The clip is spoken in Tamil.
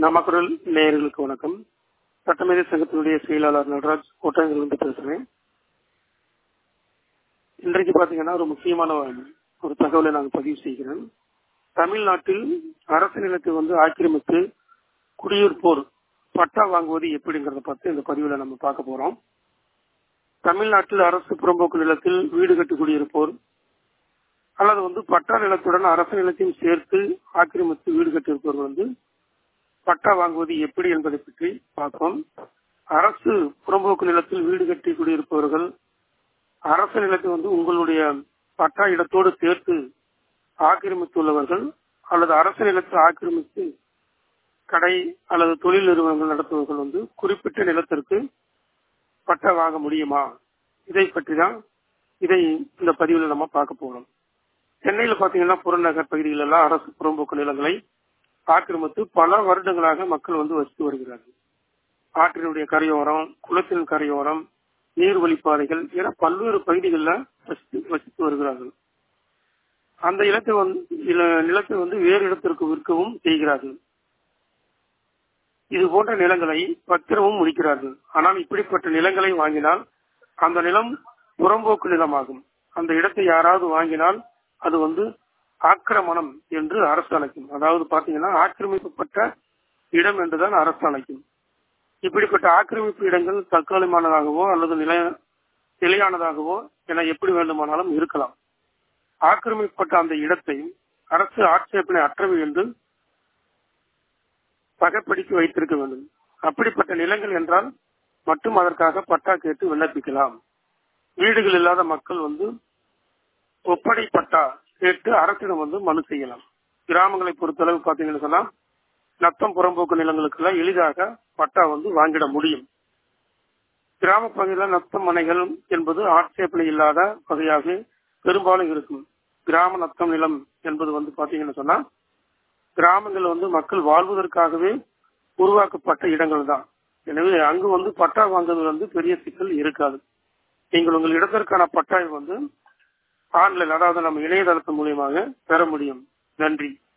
நாமக்குரல் நேயர்களுக்கு வணக்கம் சட்டமேதை சங்கத்தினுடைய செயலாளர் நடராஜ் கோட்டாங்கிலிருந்து பேசுறேன் இன்றைக்கு பாத்தீங்கன்னா ஒரு முக்கியமான ஒரு தகவலை நான் பதிவு செய்கிறேன் தமிழ்நாட்டில் அரசு நிலத்தை வந்து ஆக்கிரமித்து குடியிருப்போர் பட்டா வாங்குவது எப்படிங்கறத பத்தி இந்த பதிவுல நம்ம பார்க்க போறோம் தமிழ்நாட்டில் அரசு புறம்போக்கு நிலத்தில் வீடு கட்டி குடியிருப்போர் அல்லது வந்து பட்டா நிலத்துடன் அரசு நிலத்தையும் சேர்த்து ஆக்கிரமித்து வீடு கட்டியிருப்பவர்கள் வந்து பட்டா வாங்குவது எப்படி என்பதை பற்றி பார்ப்போம் அரசு புறம்போக்கு நிலத்தில் வீடு கட்டி குடியிருப்பவர்கள் அரசு நிலத்தை வந்து உங்களுடைய பட்டா இடத்தோடு சேர்த்து ஆக்கிரமித்துள்ளவர்கள் அல்லது அரசு நிலத்தை ஆக்கிரமித்து கடை அல்லது தொழில் நிறுவனங்கள் நடத்துபவர்கள் வந்து குறிப்பிட்ட நிலத்திற்கு பட்டா வாங்க முடியுமா இதை பற்றி தான் இதை இந்த பதிவில் நம்ம பார்க்க போறோம் சென்னையில பாத்தீங்கன்னா புறநகர் பகுதிகள் எல்லாம் அரசு புறம்போக்கு நிலங்களை ஆக்கிரமித்து பல வருடங்களாக மக்கள் வந்து வசித்து வருகிறார்கள் ஆற்றினுடைய கரையோரம் குளத்தின் கரையோரம் நீர்வழிப்பாதைகள் என பல்வேறு பகுதிகளில் வசித்து வசித்து வருகிறார்கள் அந்த இடத்தை வந்து நிலத்தை வந்து வேறு இடத்திற்கு விற்கவும் செய்கிறார்கள் இது போன்ற நிலங்களை பத்திரமும் முடிக்கிறார்கள் ஆனால் இப்படிப்பட்ட நிலங்களை வாங்கினால் அந்த நிலம் புறம்போக்கு நிலமாகும் அந்த இடத்தை யாராவது வாங்கினால் அது வந்து ஆக்கிரமணம் என்று அரசு அழைக்கும் அதாவது பாத்தீங்கன்னா ஆக்கிரமிக்கப்பட்ட இடம் என்றுதான் அரசு அழைக்கும் இப்படிப்பட்ட ஆக்கிரமிப்பு இடங்கள் தற்காலிகமானதாகவோ அல்லது நில நிலையானதாகவோ என எப்படி வேண்டுமானாலும் இருக்கலாம் ஆக்கிரமிக்கப்பட்ட அந்த இடத்தை அரசு ஆட்சேபனை அற்றவை என்று பகப்பிடித்து வைத்திருக்க வேண்டும் அப்படிப்பட்ட நிலங்கள் என்றால் மட்டும் அதற்காக பட்டா கேட்டு விண்ணப்பிக்கலாம் வீடுகள் இல்லாத மக்கள் வந்து ஒப்படை பட்டா கேட்டு அரசிடம் வந்து மனு செய்யலாம் கிராமங்களை பொறுத்தளவு பாத்தீங்கன்னு சொன்னா நத்தம் புறம்போக்கு நிலங்களுக்கெல்லாம் எளிதாக பட்டா வந்து வாங்கிட முடியும் கிராம பகுதியில் நத்தம் மனைகள் என்பது ஆட்சேபனை இல்லாத வகையாக பெரும்பாலும் இருக்கும் கிராம நத்தம் நிலம் என்பது வந்து பாத்தீங்கன்னு சொன்னா கிராமங்கள் வந்து மக்கள் வாழ்வதற்காகவே உருவாக்கப்பட்ட இடங்கள் தான் எனவே அங்கு வந்து பட்டா வாங்குவது வந்து பெரிய சிக்கல் இருக்காது நீங்கள் உங்கள் இடத்திற்கான பட்டாவை வந்து ஆன்லைன் அதாவது நம்ம இணையதளத்தின் மூலியமாக பெற முடியும் நன்றி